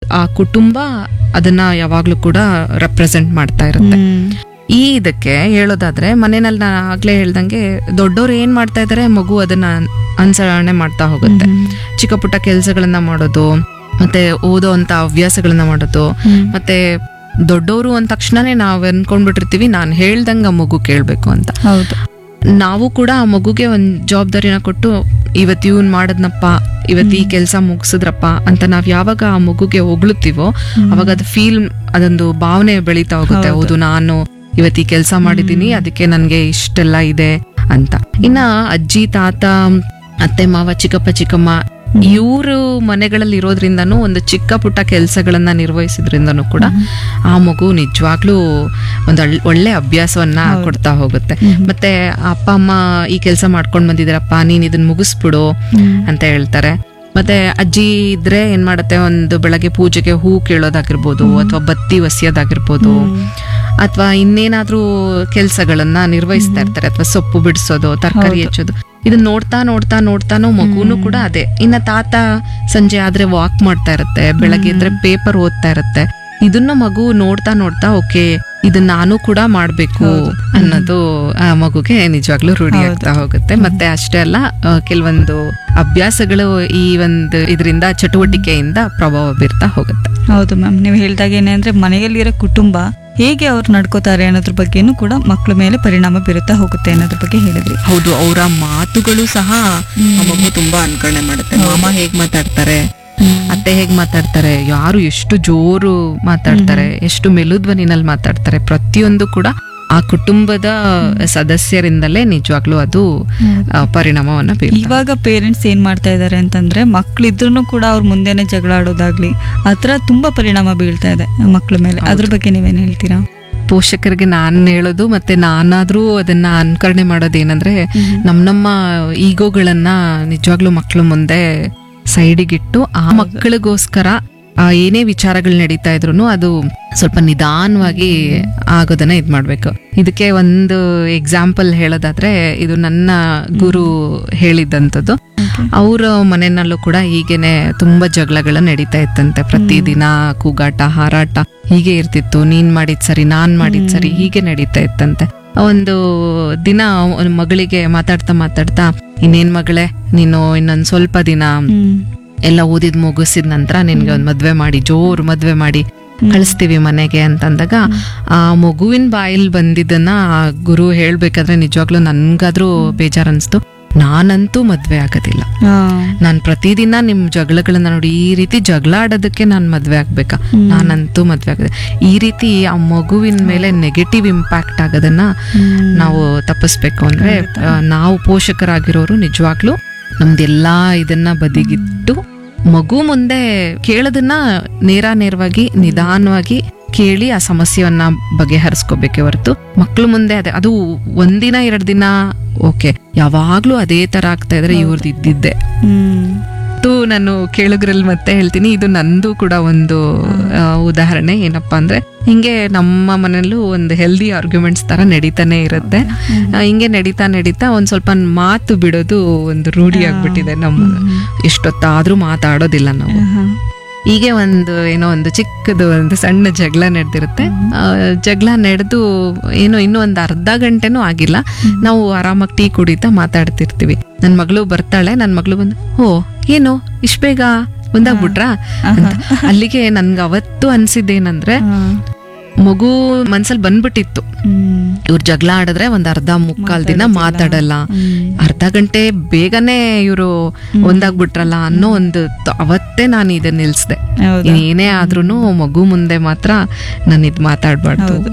ಆ ಕುಟುಂಬ ಅದನ್ನ ಯಾವಾಗ್ಲೂ ಕೂಡ ರೆಪ್ರೆಸೆಂಟ್ ಮಾಡ್ತಾ ಇರುತ್ತೆ ಈ ಇದಕ್ಕೆ ಹೇಳೋದಾದ್ರೆ ಮನೆಯಲ್ಲಿ ನಾನು ಆಗ್ಲೇ ಹೇಳ್ದಂಗೆ ದೊಡ್ಡವ್ರು ಏನ್ ಮಾಡ್ತಾ ಇದಾರೆ ಮಗು ಅದನ್ನ ಅನುಸರಣೆ ಮಾಡ್ತಾ ಹೋಗುತ್ತೆ ಚಿಕ್ಕ ಪುಟ್ಟ ಕೆಲಸಗಳನ್ನ ಮಾಡೋದು ಮತ್ತೆ ಓದೋ ಅಂತ ಹವ್ಯಾಸಗಳನ್ನ ಮಾಡೋದು ಮತ್ತೆ ದೊಡ್ಡವರು ಅಂದ ತಕ್ಷಣನೇ ನಾವ್ ಅನ್ಕೊಂಡ್ಬಿಟ್ಟಿರ್ತೀವಿ ನಾನು ಹೇಳ್ದಂಗ ಆ ಮಗು ಕೇಳ್ಬೇಕು ಅಂತ ಹೌದು ನಾವು ಕೂಡ ಆ ಮಗುಗೆ ಒಂದ್ ಜವಾಬ್ದಾರಿನ ಕೊಟ್ಟು ಇವತ್ತು ಇವ್ನ್ ಮಾಡದ್ನಪ್ಪ ಇವತ್ತು ಈ ಕೆಲಸ ಮುಗಿಸಿದ್ರಪ್ಪ ಅಂತ ನಾವ್ ಯಾವಾಗ ಆ ಮಗುಗೆ ಹೊಗಳುತ್ತೀವೋ ಅವಾಗ ಅದು ಫೀಲ್ ಅದೊಂದು ಭಾವನೆ ಬೆಳೀತಾ ಹೋಗುತ್ತೆ ಹೌದು ನಾನು ಇವತ್ತು ಈ ಕೆಲಸ ಮಾಡಿದೀನಿ ಅದಕ್ಕೆ ನನ್ಗೆ ಇಷ್ಟೆಲ್ಲ ಇದೆ ಅಂತ ಇನ್ನ ಅಜ್ಜಿ ತಾತ ಅತ್ತೆ ಮಾವ ಚಿಕ್ಕಪ್ಪ ಚಿಕ್ಕಮ್ಮ ಇವರು ಮನೆಗಳಲ್ಲಿ ಇರೋದ್ರಿಂದನೂ ಒಂದು ಚಿಕ್ಕ ಪುಟ್ಟ ಕೆಲಸಗಳನ್ನ ನಿರ್ವಹಿಸಿದ್ರಿಂದನೂ ಕೂಡ ಆ ಮಗು ನಿಜವಾಗ್ಲೂ ಒಂದು ಅಳ್- ಒಳ್ಳೆ ಅಭ್ಯಾಸವನ್ನ ಕೊಡ್ತಾ ಹೋಗುತ್ತೆ ಮತ್ತೆ ಅಪ್ಪ ಅಮ್ಮ ಈ ಕೆಲಸ ಮಾಡ್ಕೊಂಡ್ ಬಂದಿದಾರಪ್ಪ ನೀನ್ ಇದನ್ನ ಮುಗಿಸ್ಬಿಡು ಅಂತ ಹೇಳ್ತಾರೆ ಮತ್ತೆ ಅಜ್ಜಿ ಇದ್ರೆ ಏನ್ ಮಾಡುತ್ತೆ ಒಂದು ಬೆಳಗ್ಗೆ ಪೂಜೆಗೆ ಹೂ ಕೇಳೋದಾಗಿರ್ಬೋದು ಅಥವಾ ಬತ್ತಿ ಒಸಿಯೋದಾಗಿರ್ಬೋದು ಅಥವಾ ಇನ್ನೇನಾದ್ರೂ ಕೆಲಸಗಳನ್ನ ನಿರ್ವಹಿಸ್ತಾ ಇರ್ತಾರೆ ಅಥವಾ ಸೊಪ್ಪು ಬಿಡಿಸೋದು ತರಕಾರಿ ಹೆಚ್ಚೋದು ಇದನ್ನ ನೋಡ್ತಾ ನೋಡ್ತಾ ನೋಡ್ತಾನೋ ಮಗುನು ಕೂಡ ಅದೇ ಇನ್ನ ತಾತ ಸಂಜೆ ಆದ್ರೆ ವಾಕ್ ಮಾಡ್ತಾ ಇರುತ್ತೆ ಬೆಳಗ್ಗೆ ಇದ್ರೆ ಪೇಪರ್ ಓದ್ತಾ ಇರುತ್ತೆ ಇದನ್ನ ಮಗು ನೋಡ್ತಾ ನೋಡ್ತಾ ಓಕೆ ಇದನ್ನ ನಾನು ಕೂಡ ಮಾಡ್ಬೇಕು ಅನ್ನೋದು ಆ ಮಗುಗೆ ನಿಜವಾಗ್ಲೂ ರೂಢಿ ಆಗ್ತಾ ಹೋಗುತ್ತೆ ಮತ್ತೆ ಅಷ್ಟೇ ಅಲ್ಲ ಆ, ಕೆಲವೊಂದು ಅಭ್ಯಾಸಗಳು ಈ ಒಂದು ಇದರಿಂದ ಚಟುವಟಿಕೆಯಿಂದ ಪ್ರಭಾವ ಬೀರ್ತಾ ಹೋಗುತ್ತೆ ಹೌದು ಮ್ಯಾಮ್ ನೀವು ಹೇಳ್ದಾಗ ಏನೇ ಅಂದ್ರೆ ಮನೆಯಲ್ಲಿರೋ ಕುಟುಂಬ ಹೇಗೆ ಅವ್ರು ನಡ್ಕೋತಾರೆ ಅನ್ನೋದ್ರ ಬಗ್ಗೆನೂ ಕೂಡ ಮಕ್ಕಳ ಮೇಲೆ ಪರಿಣಾಮ ಬೀರುತ್ತಾ ಹೋಗುತ್ತೆ ಅನ್ನೋದ್ರ ಬಗ್ಗೆ ಹೇಳಿದ್ರಿ ಹೌದು ಅವರ ಮಾತುಗಳು ಸಹ ಆ ಮಗು ತುಂಬಾ ಅನ್ಕರಣೆ ಮಾಡುತ್ತೆ ಮಾಮ ಹೇಗ್ ಮಾತಾಡ್ತಾರೆ ಅತ್ತೆ ಹೇಗ್ ಮಾತಾಡ್ತಾರೆ ಯಾರು ಎಷ್ಟು ಜೋರು ಮಾತಾಡ್ತಾರೆ ಎಷ್ಟು ಮೆಲುಧ್ವನಿನಲ್ಲಿ ಮಾತಾಡ್ತಾರೆ ಪ್ರತಿಯೊಂದು ಕೂಡ ಆ ಕುಟುಂಬದ ಸದಸ್ಯರಿಂದಲೇ ನಿಜವಾಗ್ಲೂ ಅದು ಆ, ಪರಿಣಾಮವನ್ನ ಬೀರುತ್ತೆ ಇವಾಗ ಪೇರೆಂಟ್ಸ್ ಏನ್ ಮಾಡ್ತಾ ಇದ್ದಾರೆ ಅಂತಂದ್ರೆ ಮಕ್ಳಿದ್ರು ಕೂಡ ಅವ್ರ ಮುಂದೆನೆ ಜಗಳ ಆಡೋದಾಗ್ಲಿ ಆತರ ತುಂಬಾ ಪರಿಣಾಮ ಬೀಳ್ತಾ ಇದೆ ಮಕ್ಳ ಮೇಲೆ ಅದ್ರ ಬಗ್ಗೆ ನೀವೇನ್ ಹೇಳ್ತೀರಾ ಪೋಷಕರಿಗೆ ನಾನು ಹೇಳೋದು ಮತ್ತೆ ನಾನಾದ್ರೂ ಅದನ್ನ ಅನುಕರಣೆ ಮಾಡೋದೇನಂದ್ರೆ ನಮ್ ನಮ್ಮ ಈಗೋಗಳನ್ನ ನಿಜವಾಗ್ಲೂ ಮಕ್ಳು ಮುಂದೆ ಸೈಡಿಗಿಟ್ಟು ಆ ಮಕ್ಕಳಿಗೋಸ್ಕರ ಆ ಏನೇ ವಿಚಾರಗಳು ನಡೀತಾ ಇದ್ರು ಅದು ಸ್ವಲ್ಪ ನಿಧಾನವಾಗಿ ಆಗೋದನ್ನ ಇದ್ ಮಾಡ್ಬೇಕು ಇದಕ್ಕೆ ಒಂದು ಎಕ್ಸಾಂಪಲ್ ಹೇಳೋದಾದ್ರೆ ಇದು ನನ್ನ ಗುರು ಹೇಳಿದ್ದಂಥದ್ದು ಅವ್ರ ಮನೆಯಲ್ಲೂ ಕೂಡ ಹೀಗೇನೆ ತುಂಬಾ ಜಗಳಗಳು ನಡೀತಾ ಇತ್ತಂತೆ ಪ್ರತಿದಿನ ಕೂಗಾಟ ಹಾರಾಟ ಹೀಗೆ ಇರ್ತಿತ್ತು ನೀನ್ ಮಾಡಿದ್ ಸರಿ ನಾನ್ ಮಾಡಿದ್ ಸರಿ ಹೀಗೆ ನಡೀತಾ ಇತ್ತಂತೆ ಒಂದು ದಿನ ಒಂದ್ ಮಗಳಿಗೆ ಮಾತಾಡ್ತಾ ಮಾತಾಡ್ತಾ ಇನ್ನೇನ್ ಮಗಳೇ ನೀನು ಇನ್ನೊಂದ್ ಸ್ವಲ್ಪ ದಿನ ಎಲ್ಲ ಓದಿದ್ ಮುಗಿಸಿದ ನಂತರ ನಿನ್ಗೆ ಒಂದ್ ಮದ್ವೆ ಮಾಡಿ ಜೋರು ಮದ್ವೆ ಮಾಡಿ ಕಳಿಸ್ತೀವಿ ಮನೆಗೆ ಅಂತಂದಾಗ ಆ ಮಗುವಿನ ಬಾಯಲ್ಲಿ ಬಂದಿದ್ದನ್ನ ಆ ಗುರು ಹೇಳ್ಬೇಕಾದ್ರೆ ನಿಜವಾಗ್ಲೂ ನನ್ಗಾದ್ರೂ ಬೇಜಾರ್ ಅನ್ಸ್ತು ನಾನಂತೂ ಮದ್ವೆ ಆಗೋದಿಲ್ಲ ನಾನ್ ಪ್ರತಿದಿನ ನಿಮ್ ಜಗಳಗಳನ್ನ ನೋಡಿ ಈ ರೀತಿ ಜಗಳ ಆಡೋದಕ್ಕೆ ನಾನ್ ಮದ್ವೆ ಆಗ್ಬೇಕಾ ನಾನಂತೂ ಮದ್ವೆ ಆಗದೆ ಈ ರೀತಿ ಆ ಮಗುವಿನ ಮೇಲೆ ನೆಗೆಟಿವ್ ಇಂಪ್ಯಾಕ್ಟ್ ಆಗೋದನ್ನ ನಾವು ತಪ್ಪಿಸ್ಬೇಕು ಅಂದ್ರೆ ಆ, ನಾವು ಪೋಷಕರಾಗಿರೋರು ನಿಜವಾಗ್ಲೂ ನಮ್ದೆಲ್ಲಾ ಇದನ್ನ ಬದಿಗಿಟ್ಟು ಮಗು ಮುಂದೆ ಕೇಳೋದನ್ನ ನೇರ ನೇರವಾಗಿ ನಿಧಾನವಾಗಿ ಕೇಳಿ ಆ ಸಮಸ್ಯೆಯನ್ನ ಬಗೆಹರಿಸ್ಕೋಬೇಕೆ ಹೊರತು ಮಕ್ಳು ಮುಂದೆ ಅದೇ ಅದು ಒಂದಿನ ಎರಡ್ ದಿನ ಓಕೆ ಯಾವಾಗ್ಲೂ ಅದೇ ತರ ಆಗ್ತಾ ಇದ್ರೆ ಇವ್ರದ್ದು ಇದ್ದಿದ್ದೆ ಮತ್ತು ನಾನು ಕೇಳುಗ್ರಲ್ಲಿ ಮತ್ತೆ ಹೇಳ್ತೀನಿ ಇದು ನಂದು ಕೂಡ ಒಂದು ಆ, ಉದಾಹರಣೆ ಏನಪ್ಪಾ ಅಂದ್ರೆ ಹಿಂಗೆ ನಮ್ಮ ಮನೆಯಲ್ಲೂ ಒಂದು ಹೆಲ್ದಿ ಆರ್ಗ್ಯುಮೆಂಟ್ಸ್ ತರ ನಡೀತಾನೆ ಇರುತ್ತೆ ಆ, ಹಿಂಗೆ ನಡೀತಾ ನಡೀತಾ ಒಂದ್ ಸ್ವಲ್ಪ ಮಾತು ಬಿಡೋದು ಒಂದು ರೂಢಿ ಆಗ್ಬಿಟ್ಟಿದೆ ನಮ್ಮ ಎಷ್ಟೊತ್ತಾದ್ರೂ ಮಾತಾಡೋದಿಲ್ಲ ನಾವು ಹೀಗೆ ಒಂದು ಏನೋ ಒಂದು ಚಿಕ್ಕದು ಒಂದು ಸಣ್ಣ ಜಗಳ ನಡೆದಿರುತ್ತೆ ಜಗಳ ನಡೆದು ಏನೋ ಇನ್ನೂ ಒಂದು ಅರ್ಧ ಗಂಟೆನೂ ಆಗಿಲ್ಲ ನಾವು ಆರಾಮಾಗಿ ಟೀ ಕುಡಿತಾ ಮಾತಾಡ್ತಿರ್ತೀವಿ ನನ್ನ ಮಗಳು ಬರ್ತಾಳೆ ನನ್ನ ಮಗಳು ಬಂದು ಓ ಏನು ಇಷ್ಟ ಬೇಗ ಬಂದಾಗ್ಬಿಟ್ರಾ ಅಂತ ಅಲ್ಲಿಗೆ ನನ್ಗೆ ಅವತ್ತು ಅನ್ಸಿದ್ದೇನಂದ್ರೆ ಮಗು ಮನ್ಸಲ್ಲಿ ಬಂದ್ಬಿಟ್ಟಿತ್ತು ಇವ್ರು ಜಗಳ ಆಡಿದ್ರೆ ಒಂದ್ ಅರ್ಧ ಮುಕ್ಕಾಲ್ ದಿನ ಮಾತಾಡಲ್ಲ ಅರ್ಧ ಗಂಟೆ ಬೇಗನೆ ಇವರು ಒಂದಾಗ್ಬಿಟ್ರಲ್ಲ ಅನ್ನೋ ಒಂದು ತ- ಅವತ್ತೇ ನಾನು ಇದನ್ನ ನಿಲ್ಸ್ದೆ ಹೌದಾ? ಏನೇ ಆದ್ರೂನು ಮಗು ಮುಂದೆ ಮಾತ್ರ ನಾನು ಇದ್ ಮಾತಾಡ್ಬಾರ್ದು ಹೌದು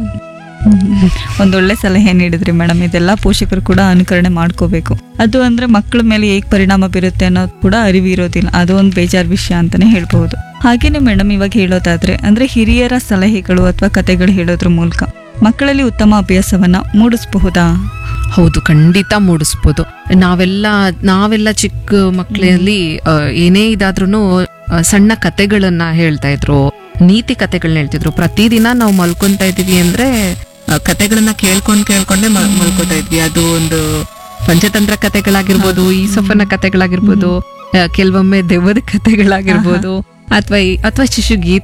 ಒಂದೊಳ್ಳೆ ಸಲಹೆ ನೀಡಿದ್ರಿ ಮೇಡಮ್ ಇದೆಲ್ಲ ಪೋಷಕರು ಕೂಡ ಅನುಕರಣೆ ಮಾಡ್ಕೋಬೇಕು ಅದು ಅಂದ್ರೆ ಮಕ್ಕಳ ಮೇಲೆ ಹೇಗ್ ಪರಿಣಾಮ ಬೀರುತ್ತೆ ಅನ್ನೋದು ಕೂಡ ಅರಿವು ಇರೋದಿಲ್ಲ ಅದು ಒಂದು ಬೇಜಾರ್ ವಿಷಯ ಅಂತಾನೆ ಹೇಳ್ಬಹುದು ಹಾಗೇನೆ ಮೇಡಮ್ ಇವಾಗ ಹೇಳೋದಾದ್ರೆ ಅಂದ್ರೆ ಹಿರಿಯರ ಸಲಹೆಗಳು ಅಥವಾ ಕತೆಗಳು ಹೇಳೋದ್ರ ಮೂಲಕ ಮಕ್ಕಳಲ್ಲಿ ಉತ್ತಮ ಅಭ್ಯಾಸವನ್ನ ಮೂಡಿಸಬಹುದಾ ಹೌದು ಖಂಡಿತ ಮೂಡಿಸ್ಬೋದು ನಾವೆಲ್ಲ ನಾವೆಲ್ಲ ಚಿಕ್ಕ ಮಕ್ಕಳಲ್ಲಿ ಏನೇ ಇದಾದ್ರೂ ಸಣ್ಣ ಕತೆಗಳನ್ನ ಹೇಳ್ತಾ ಇದ್ರು ನೀತಿ ಕತೆಗಳನ್ನ ಹೇಳ್ತಿದ್ರು ಪ್ರತಿದಿನ ನಾವು ಮಲ್ಕೊಂತ ಇದೀವಿ ಅಂದ್ರೆ ಆ, ಕತೆಗಳನ್ನ ಕೇಳ್ಕೊಂಡ್ ಕೇಳ್ಕೊಂಡೆ ಮಲ್- ಮಲ್ಕೊತಾ ಇದ್ವಿ ಅದು ಒಂದು ಪಂಚತಂತ್ರ ಕತೆಗಳಾಗಿರ್ಬೋದು ಈಸೊಫನ ಕತೆಗಳಾಗಿರ್ಬೋದು ಆ, ಕೆಲವೊಮ್ಮೆ ದೆವ್ವದ ಕತೆಗಳಾಗಿರ್ಬೋದು ಅಥವಾ ಅಥವಾ ಶಿಶು